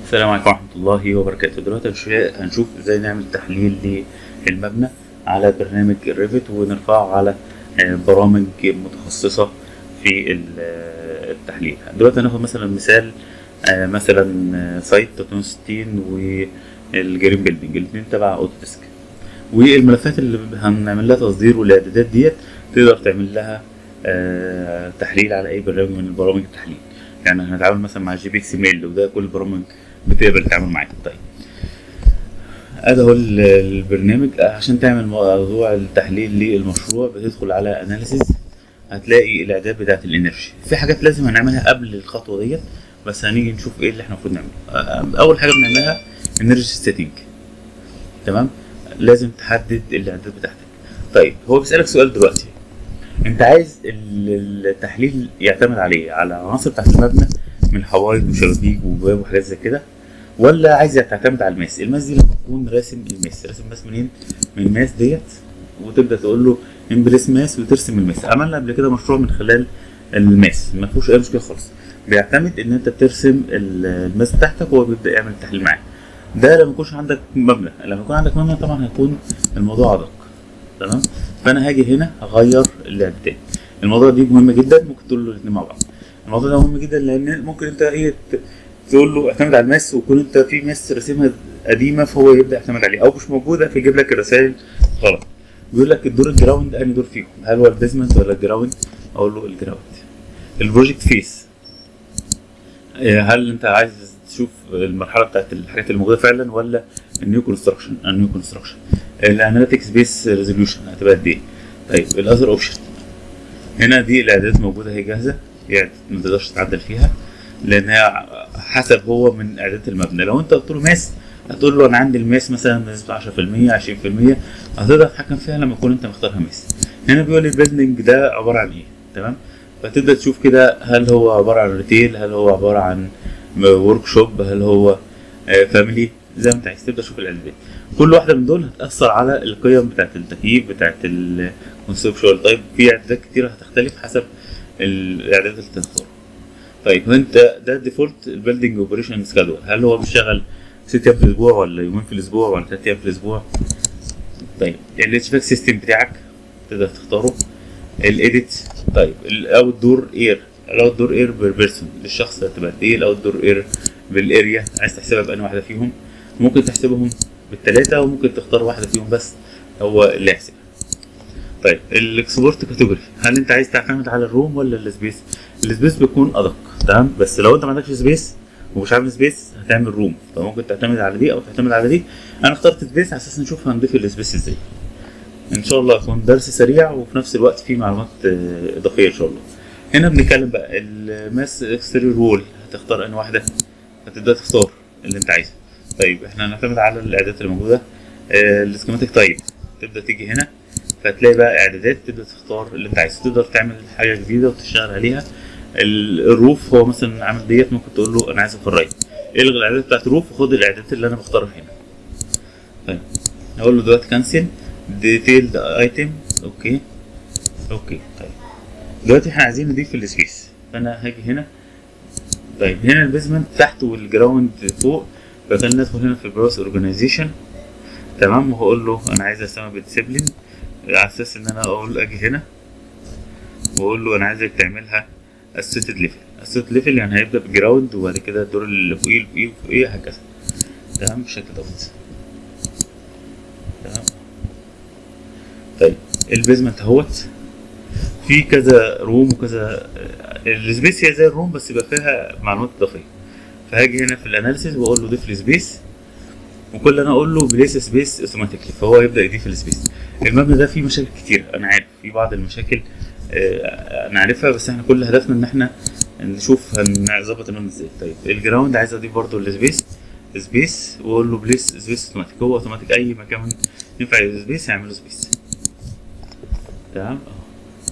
السلام عليكم ورحمة الله وبركاته دلوقتي هنش- هنشوف ازاي نعمل تحليل للمبنى على برنامج الريفت ونرفعه على آه، برامج متخصصة في ال- آه، التحليل دلوقتي هناخد مثلا مثال آه، مثلا آه، سايت 360 والجرين بيلدينج الاتنين تبع اوتوديسك والملفات اللي هنعمل لها تصدير والاعدادات ديت تقدر تعمل لها آه، تحليل على اي برنامج من برامج التحليل يعني هنتعامل مثلا مع جي بي اكس ميل وده كل البرامج بتقبل تتعامل معاه طيب ادي اهو ال- البرنامج عشان تعمل موضوع التحليل للمشروع بتدخل على اناليسيز هتلاقي الاعداد بتاعت الانرجي في حاجات لازم هنعملها قبل الخطوه ديت بس هنيجي نشوف ايه اللي احنا المفروض نعمله أ- اول حاجه بنعملها انرجي سيتنج تمام لازم تحدد الاعداد بتاعتك طيب هو بيسالك سؤال دلوقتي انت عايز ال- التحليل يعتمد عليه على العناصر بتاعت المبنى من حوائط وشبابيك وباب وحاجات زي كده ولا عايز تعتمد على الماس الماس دي لما تكون راسم الماس راسم الماس منين من الماس ديت وتبدا تقول له امبريس ماس وترسم الماس عملنا قبل كده مشروع من خلال الماس ما فيهوش اي مشكله خالص بيعتمد ان انت بترسم ال- الماس بتاعتك وهو بيبدا يعمل التحليل معاك ده لما يكونش عندك مبنى لما يكون عندك مبنى طبعا هيكون الموضوع ادق تمام فانا هاجي هنا هغير الاعداد الموضوع دي مهم جدا ممكن تقول له الاثنين مع بعض الموضوع ده مهم جدا لان ممكن انت ايه ت- تقول له اعتمد على الماس ويكون انت في ماس راسمها قديمه فهو يبدا يعتمد عليها او مش موجوده فيجيب لك الرسائل غلط بيقول لك الدور الجراوند انهي دور فيهم هل هو البيزمنت ولا الجراوند اقول له الجراوند البروجكت فيس إيه، هل انت عايز تشوف المرحله بتاعت الحاجات اللي موجوده فعلا ولا النيو كونستراكشن النيو كونستراكشن الاناليتكس بيس ريزوليوشن هتبقى قد ايه طيب الاذر اوبشن هنا دي الاعدادات موجوده هي جاهزه يعني ما تقدرش تعدل فيها لان هي حسب هو من اعدادات المبنى لو انت قلت له ماس هتقول له انا عندي الماس مثلا بنسبه 10% 20% هتقدر تتحكم فيها لما تكون انت مختارها ماس هنا بيقول لي البيلدنج ده عباره عن ايه تمام فتبدا تشوف كده هل هو عباره عن ريتيل هل هو عباره عن ورك شوب هل هو فاميلي زي ما انت عايز تبدا تشوف الاعدادات كل واحده من دول هتاثر على القيم بتاعت التكييف بتاعت الكونسبشوال طيب في اعدادات كتير هتختلف حسب الاعدادات اللي تختاره طيب انت ده ديفولت البيلدنج اوبريشن سكادول هل هو بيشتغل ست ايام في الاسبوع ولا يومين في الاسبوع ولا ثلاث ايام في الاسبوع طيب الاتش باك سيستم بتاعك تقدر تختاره الايديت طيب الاوت دور اير الاوت دور اير بير بيرسون للشخص هتبقى قد ايه الاوت دور اير بالاريا عايز تحسبها بأنهي واحده فيهم ممكن تحسبهم بالثلاثه وممكن تختار واحده فيهم بس هو اللي يحسب طيب الاكسبورت كاتيجوري هل انت عايز تعتمد على الروم ولا السبيس السبيس بيكون ادق تمام بس لو انت ما عندكش سبيس ومش عامل سبيس هتعمل روم فممكن تعتمد على دي او تعتمد على دي انا اخترت سبيس على اساس نشوف هنضيف السبيس ازاي ان شاء الله يكون درس سريع وفي نفس الوقت فيه معلومات آه، اضافيه ان شاء الله هنا بنتكلم بقى الماس اكستيريور وول هتختار انهي واحده هتبدا تختار اللي انت عايزه طيب احنا هنعتمد على الاعدادات اللي موجوده آه، السكيماتيك تايب تبدا تيجي هنا فتلاقي بقى اعدادات تبدا تختار اللي انت عايزه تقدر تعمل حاجه جديده وتشتغل عليها ال- الروف هو مثلا عامل ديت ممكن تقول له انا عايزها في الرايت الغي الاعدادات بتاعت الروف وخد الاعدادات اللي انا بختارها هنا طيب اقول له دلوقتي كانسل ديتيلد ايتم اوكي اوكي طيب دلوقتي احنا عايزين نضيف السبيس فانا هاجي هنا طيب هنا البيزمنت تحت والجراوند فوق فخلينا ندخل هنا في براوس اورجانيزيشن تمام وهقول له انا عايز اسمي بالديسيبلين على اساس ان انا اقول اجي هنا واقول له انا عايزك تعملها اسيتد ليفل اسيتد ليفل يعني هيبدا بجراوند وبعد كده الدور اللي فوقيه اللي فوقيه وفوقيه هكذا تمام بالشكل دوت تمام طيب البيزمنت اهوت في كذا روم وكذا السبيس هي زي الروم بس يبقى فيها معلومات اضافيه فهاجي هنا في الاناليسيز واقول له ضيف لي سبيس وكل اللي انا اقول له بليس سبيس اوتوماتيكلي فهو يبدا يضيف السبيس المبنى ده فيه مشاكل كتير انا عارف في بعض المشاكل آه، انا عارفها بس احنا كل هدفنا ان احنا نشوف هنظبط المبنى ازاي طيب الجراوند عايز اضيف برضه السبيس سبيس واقول له بليس سبيس اوتوماتيك هو اوتوماتيك اي مكان ينفع يعمل سبيس هيعمله سبيس تمام اهو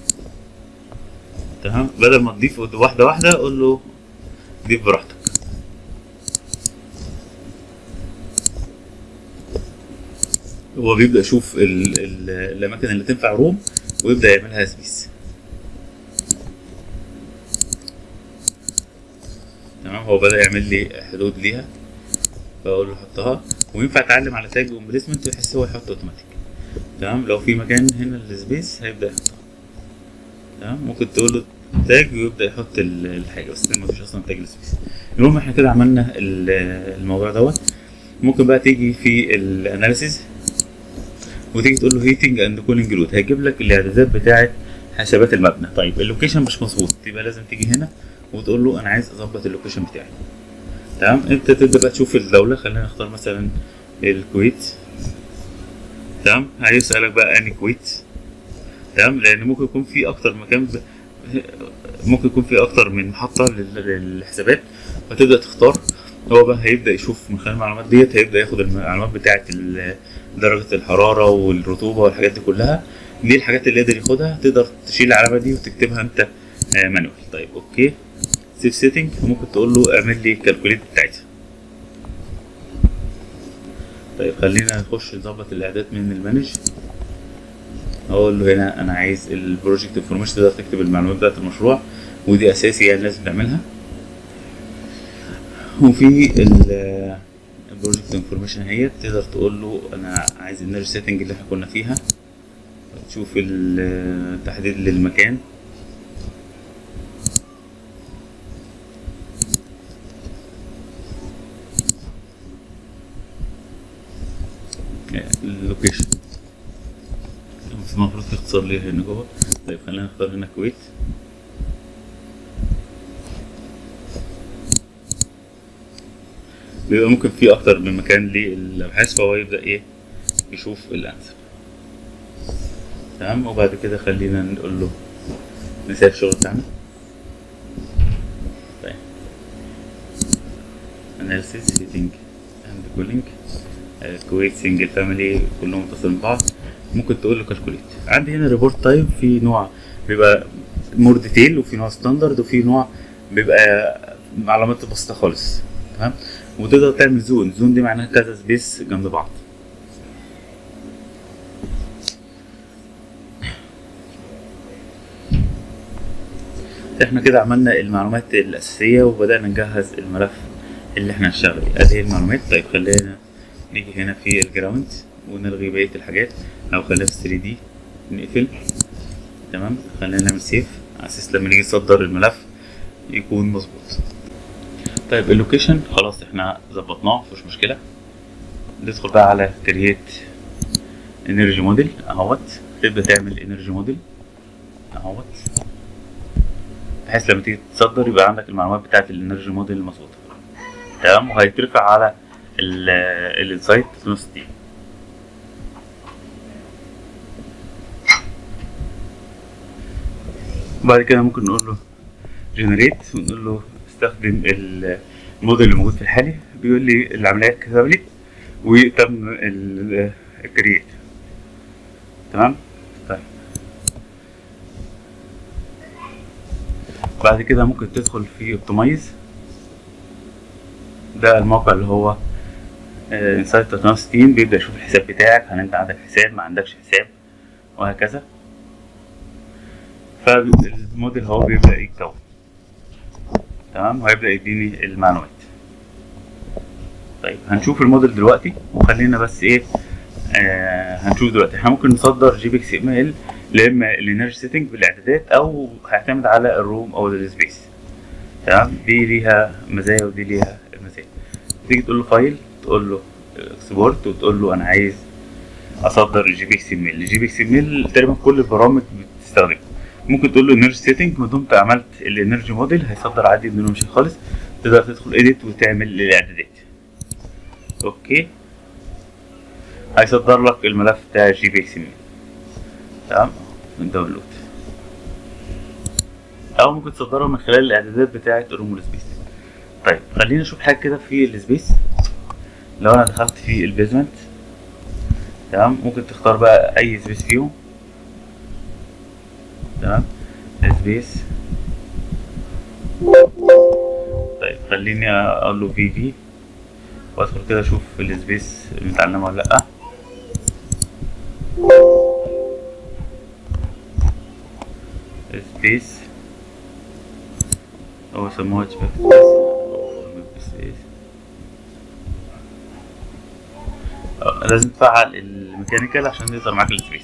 تمام بدل ما تضيف واحده واحده قول له ضيف براحتك هو بيبدا يشوف ال ال الاماكن اللي تنفع روم ويبدا يعملها سبيس تمام هو بدا يعمل لي حدود ليها بقول له حطها وينفع تعلم على تاج وبليسمنت بحيث هو يحط اوتوماتيك تمام لو في مكان هنا السبيس هيبدا يحطها تمام ممكن تقول له تاج ويبدا يحط ال- الحاجه بس ما فيش اصلا تاج للسبيس المهم احنا كده عملنا ال- الموضوع دوت ممكن بقى تيجي في الاناليسيز وتيجي تقول له هيتنج اند كولينج لود هيجيب لك الاعدادات بتاعه حسابات المبنى طيب اللوكيشن مش مظبوط يبقى لازم تيجي هنا وتقول له انا عايز اظبط اللوكيشن بتاعي تمام انت تبدا بقى تشوف الدوله خلينا نختار مثلا الكويت تمام هيسالك بقى اني كويت تمام لان ممكن يكون في اكتر مكان ب... ممكن يكون في اكتر من محطه لل- للحسابات فتبدا تختار هو بقى هيبدا يشوف من خلال المعلومات ديت هيبدا ياخد المعلومات بتاعه ال- درجه الحراره والرطوبه والحاجات دي كلها دي الحاجات اللي يقدر ياخدها تقدر تشيل العلامه دي وتكتبها انت مانوال طيب اوكي سيف سيتنج ممكن تقول له اعمل لي كالكوليت بتاعتها طيب خلينا نخش نظبط الاعداد من المانج اقول له هنا انا عايز البروجكت انفورميشن تقدر تكتب المعلومات بتاعت المشروع ودي اساسي يعني لازم تعملها وفي ال البروجكت انفورميشن هي تقدر تقول له انا عايز النيرج سيتنج اللي احنا كنا فيها تشوف التحديد للمكان اللوكيشن المفروض تختصر لي هنا جوه طيب خلينا نختار هنا الكويت بيبقى ممكن في اكتر من مكان للابحاث فهو يبدا ايه يشوف الانسب تمام وبعد كده خلينا نقول له نسيب الشغل بتاعنا طيب analysis heating and cooling كويت سنجل فاميلي كلهم متصلين ببعض ممكن تقول له كالكوليت عندي هنا ريبورت تايب في نوع بيبقى مور ديتيل وفي نوع ستاندرد وفي نوع بيبقى معلومات بسيطه خالص تمام وتقدر تعمل زون زون دي معناها كذا سبيس جنب بعض احنا كده عملنا المعلومات الاساسيه وبدانا نجهز الملف اللي احنا هنشتغل عليه ادي المعلومات طيب خلينا نيجي هنا في الجراوند ونلغي بقيه الحاجات او خليها في 3 دي نقفل تمام خلينا نعمل سيف على اساس لما نيجي نصدر الملف يكون مظبوط طيب اللوكيشن خلاص احنا ظبطناه مفيش مشكله ندخل بقى على كرييت انرجي موديل اهوت تبدا تعمل انرجي موديل اهوت بحيث لما تيجي تصدر يبقى عندك المعلومات بتاعت الانرجي موديل المظبوطه تمام وهيترفع على الانسايت 62 بعد كده ممكن نقول له جنريت ونقول له استخدم الموديل اللي موجود في الحالي بيقول لي العمليه اتكتبت وتم الكرييت تمام طيب بعد كده ممكن تدخل في اوبتمايز ده الموقع اللي هو انسايت 63 بيبدا يشوف الحساب بتاعك هل انت عندك حساب ما عندكش حساب وهكذا فالموديل هو بيبدا يتكون تمام وهيبدا يديني المعلومات طيب هنشوف الموديل دلوقتي وخلينا بس ايه آه هنشوف دلوقتي احنا ممكن نصدر جي بي اكس ام ال لا اما الانرجي سيتنج بالاعدادات او هيعتمد على الروم او السبيس تمام دي ليها مزايا ودي ليها مزايا تيجي تقول له فايل تقول له اكسبورت وتقول له انا عايز اصدر الجي بي اكس ام ال الجي بي اكس ام ال تقريبا كل البرامج بتستخدمه ممكن تقول له انرجي سيتنج ما دمت عملت الانرجي موديل هيصدر عادي بدون مشكله خالص تقدر تدخل اديت وتعمل الاعدادات اوكي هيصدر لك الملف بتاع الجي بي اكس ام ال تمام من داونلود او ممكن تصدره من خلال الاعدادات بتاعه الروم والسبيس طيب خلينا نشوف حاجه كده في السبيس لو انا دخلت في البيزمنت تمام ممكن تختار بقى اي سبيس فيهم تمام سبيس طيب خليني اقول له في في وادخل كده اشوف السبيس متعلمه ولا لا سبيس هو سموها سبيس سبيس لازم تفعل الميكانيكال عشان يظهر معاك السبيس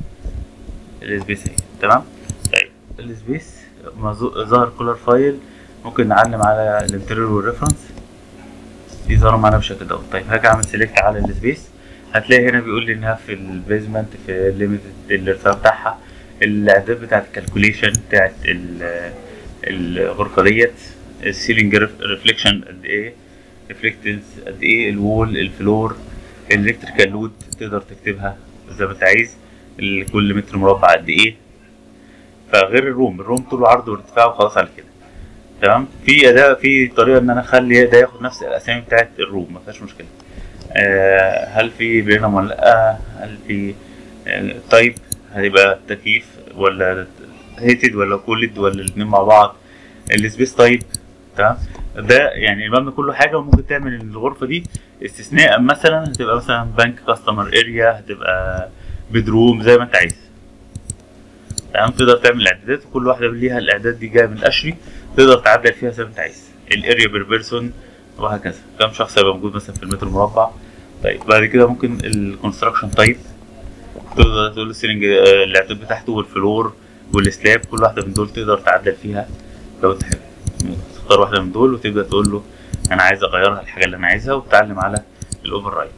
السبيس اهي تمام طيب السبيس ما ظ- ظهر كولر فايل ممكن نعلم على الانتريور والريفرنس يظهروا معانا بالشكل دوت طيب هاجي اعمل سيلكت على السبيس هتلاقي هنا بيقول لي انها في البيزمنت في الليميت الارتفاع بتاعها الاعداد بتاعت الكالكوليشن بتاعت ال- الغرفه ديت السيلينج ريفليكشن قد ايه ريفلكتنس قد ايه الوول الفلور الالكتريكال لود تقدر تكتبها زي ما انت عايز ال- كل متر مربع قد ايه فغير الروم الروم طوله عرض وارتفاع وخلاص على كده تمام في اداة في طريقه ان انا اخلي ده ياخد نفس الاسامي بتاعت الروم ما فيهاش مشكله آه هل في بينهم ولا لا هل في آه طيب هيبقى تكييف ولا هيتد ولا كولد ولا الاثنين مع بعض السبيس تايب تمام ده يعني المبنى كله حاجه وممكن تعمل الغرفه دي استثناء مثلا هتبقى مثلا بنك كاستمر اريا هتبقى بيدروم زي ما انت عايز تمام تقدر تعمل اعدادات وكل واحده ليها الاعداد دي جايه من الاشري تقدر تعدل فيها زي ما انت عايز الاريا بير بيرسون وهكذا كم شخص هيبقى موجود مثلا في المتر المربع طيب بعد كده ممكن الكونستراكشن تايب تقدر تقول السيلينج آه، الاعداد بتاعته والفلور والسلاب كل واحده من دول تقدر تعدل فيها لو انت حابب تختار واحده من دول وتبدا تقول له انا عايز اغيرها الحاجه اللي انا عايزها وتتعلم على الاوفر رايت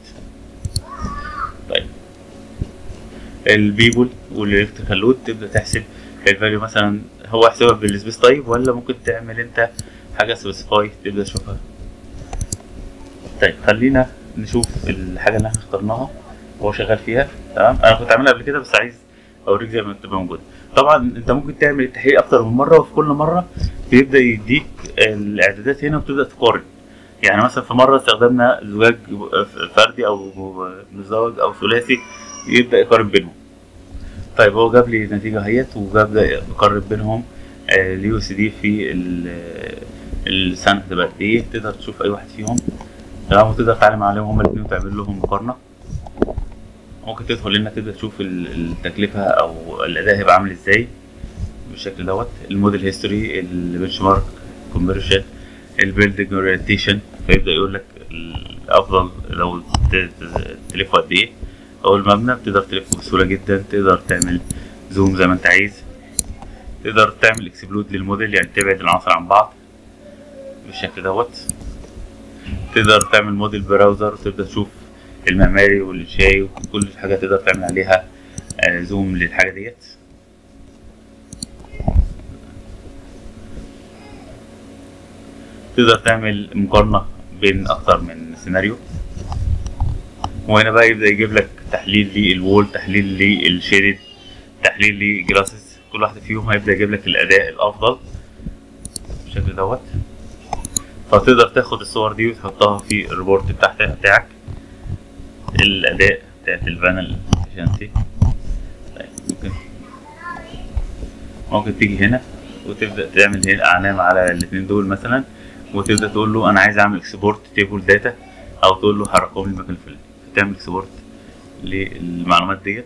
طيب البيبول والالكتريكال لود تبدا تحسب الفاليو مثلا هو يحسبها بالسبيس تايب ولا ممكن تعمل انت حاجه سبيسيفاي تبدا تشوفها طيب خلينا نشوف الحاجه اللي احنا اخترناها وهو شغال فيها تمام انا كنت عاملها قبل كده بس عايز اوريك زي ما تبقى موجوده طبعا انت ممكن تعمل التحقيق اكتر من مره وفي كل مره بيبدا يديك الاعدادات هنا وتبدا تقارن يعني مثلا في مره استخدمنا زجاج فردي او مزدوج او ثلاثي يبدا يقارن بينهم طيب هو جاب لي نتيجه اهيت وجاب لي يقارن بينهم اليو اس دي في ال- السنه هتبقى قد ايه تقدر تشوف اي واحد فيهم تمام وتقدر تعلم عليهم هما الاثنين وتعمل لهم مقارنه ممكن تدخل هنا تبدا تشوف ال- التكلفه او الاداء هيبقى عامل ازاي بالشكل دوت الموديل هيستوري البنش مارك كونفرشن البيلدنج اورينتيشن فيبدا يقول لك الافضل لو ت- ت- تلفه قد ايه او المبنى بتقدر تلفه بسهوله جدا تقدر تعمل زوم زي ما انت عايز تقدر تعمل اكسبلود للموديل يعني تبعد العناصر عن بعض بالشكل دوت تقدر تعمل موديل براوزر وتبدا تشوف المعماري والانشائي وكل حاجه تقدر تعمل عليها آه، زوم للحاجه ديت تقدر تعمل مقارنه بين اكتر من سيناريو وهنا بقى يبدا يجيب لك تحليل للوول تحليل للشيدد تحليل لجلاسز كل واحده فيهم هيبدا يجيب لك الاداء الافضل بالشكل دوت فتقدر تاخد الصور دي وتحطها في الريبورت بتاعت بتاعك الاداء بتاعت الفانل efficiency طيب ممكن ممكن تيجي هنا وتبدا تعمل هنا علامه على الاثنين دول مثلا وتبدا تقول له انا عايز اعمل اكسبورت تيبل داتا او تقول له حركهم لي المكان الفلاني تعمل اكسبورت للمعلومات ديت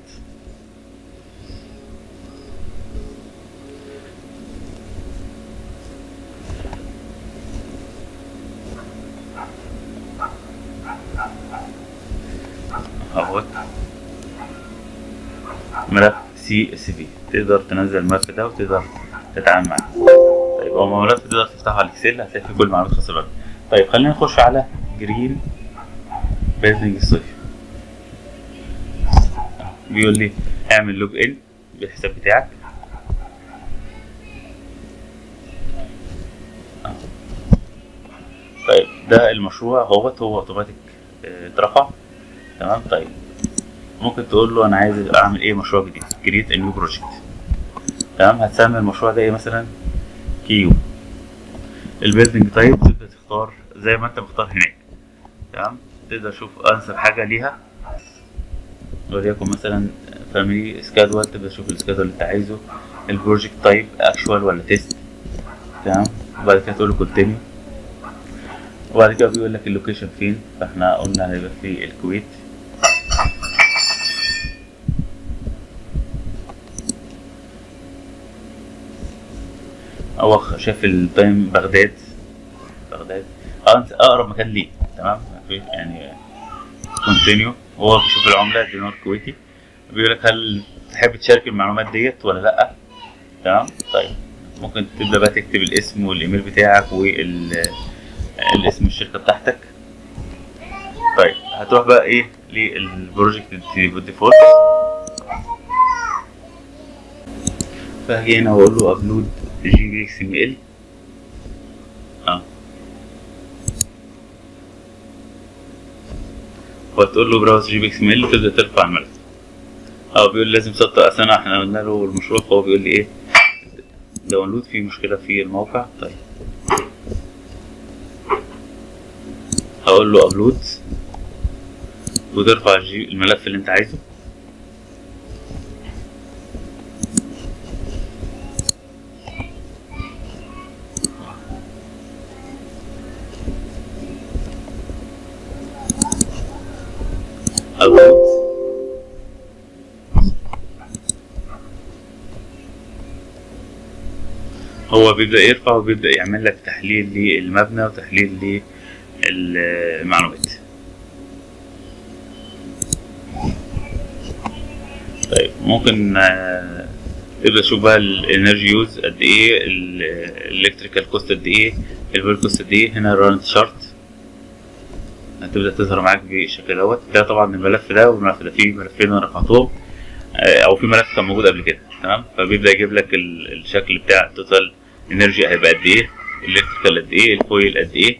اهوت ملف سي اس في تقدر تنزل الملف ده وتقدر تتعامل معاه طيب هو ملف تقدر تفتحه على الاكسل هتلاقي فيه كل المعلومات الخاصه بالمبنى طيب خلينا نخش على جرين بيلدنج الصيفي بيقول لي اعمل لوج ان بالحساب بتاعك آه. طيب ده المشروع اهوت هو اوتوماتيك آه، اترفع تمام طيب ممكن تقول له انا عايز اعمل ايه مشروع جديد كريت نيو بروجكت تمام هتسمي المشروع ده ايه مثلا كيو البيلدنج تايب تبدا تختار زي ما انت مختار هناك تمام تقدر تشوف انسب حاجه ليها وليكن مثلا فاميلي سكادول تبدا تشوف السكادول اللي انت عايزه البروجكت تايب اكشوال ولا تيست تمام وبعد كده تقول له كونتينيو وبعد كده بيقول لك اللوكيشن فين فاحنا قلنا هيبقى في الكويت هو خ- شاف التايم بغداد بغداد اه انت اقرب مكان ليه تمام مفيش- يعني كونتينيو هو بيشوف العمله دينار كويتي بيقول لك هل تحب تشارك المعلومات ديت ولا لا تمام طيب ممكن تبدا بقى تكتب الاسم والايميل بتاعك والاسم الشركه بتاعتك طيب هتروح بقى ايه للبروجكت ديفولت فهاجي هنا واقول له ابلود جي بي اكس ام ال اه وتقول له براوز جي بي اكس ام ال وتبدا ترفع الملف اه بيقول لازم تسطر اصل احنا قلنا له المشروع فهو بيقول لي ايه داونلود في مشكله في الموقع طيب هقول له ابلود وترفع الجي- الملف اللي انت عايزه ابلود هو بيبدأ يرفع وبيبدأ يعمل لك تحليل للمبنى وتحليل للمعلومات طيب ممكن آه، تبدأ تشوف بقى الانرجي يوز قد ايه الالكتريكال كوست قد ايه البيل كوست قد ايه هنا رانت شارت هتبدأ تظهر معاك بالشكل دوت ده طبعا الملف ده والملف ده فيه ملفين انا رفعتهم آه، او في ملف كان موجود قبل كده تمام فبيبدا يجيب لك ال- الشكل بتاع التوتال انرجي هيبقى قد ايه الالكتريكال قد ايه الكويل قد ايه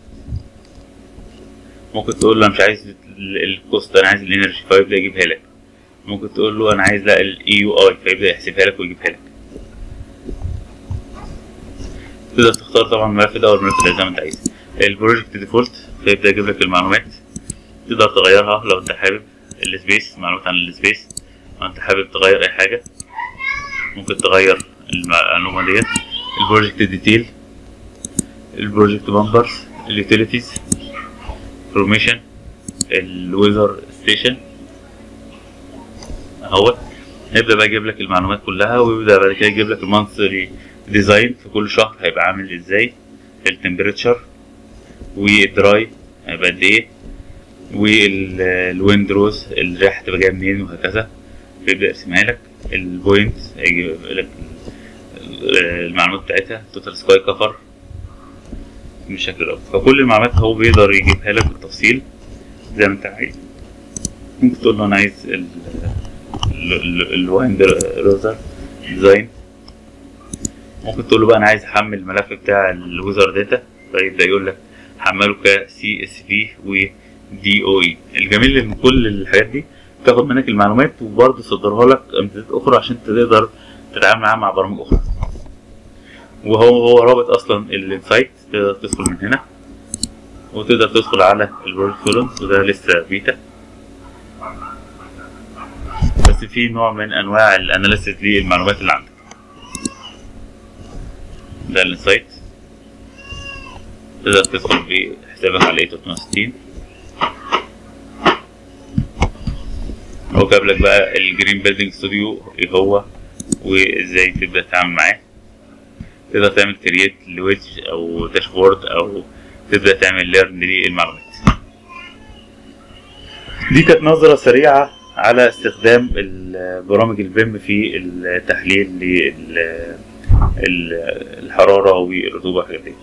ممكن تقول له انا مش عايز ال- الكوست انا عايز الانرجي فيبدا يجيبها لك ممكن تقول له انا عايز لا الاي يو اي فيبدا يحسبها لك ويجيبها لك تقدر تختار طبعا الملف ده او الملف ده زي ما انت عايز البروجكت ديفولت فيبدا يجيب لك المعلومات تقدر تغيرها لو انت حابب السبيس معلومات عن السبيس لو انت حابب تغير اي حاجه ممكن تغير المعلومه ديت البروجكت ديتيل البروجكت بامبرز اليوتيليتيز انفورميشن الويذر ستيشن اهوت هيبدا بقى يجيب لك المعلومات كلها ويبدا بعد كده يجيب لك المانثلي ديزاين في كل شهر هيبقى عامل ازاي التمبريتشر والدراي هيبقى قد ايه والويندروز الريحه هتبقى جايه منين وهكذا بيبدا يرسمها لك البوينت هيجيب لك ال- المعلومات بتاعتها توتال سكاي كفر بالشكل ده فكل المعلومات هو بيقدر يجيبها لك بالتفصيل زي ما انت عايز ممكن تقول له انا عايز ال الوايند روزر ديزاين ممكن تقول له بقى انا عايز احمل الملف بتاع الويزر داتا فيبدا يقول لك حمله ك سي اس في و دي او اي الجميل ان كل الحاجات دي تاخد منك المعلومات وبرضه تصدرها لك امتدادات اخرى عشان تقدر تتعامل معاها مع برامج اخرى وهو هو رابط اصلا الانسايت تقدر تدخل من هنا وتقدر تدخل على البروجكت كولومز وده لسه بيتا بس في نوع من انواع الاناليسيس للمعلومات اللي عندك ده الانسايت تقدر تدخل بحسابك على 360 هو جاب لك بقى الجرين بيلدينج ستوديو ايه هو وازاي تبدا تتعامل معاه تقدر تعمل كرييت لويدج او داشبورد او تبدا تعمل ليرن للمعلومات دي كانت نظرة سريعة على استخدام البرامج البيم في التحليل للحرارة والرطوبة والحاجات دي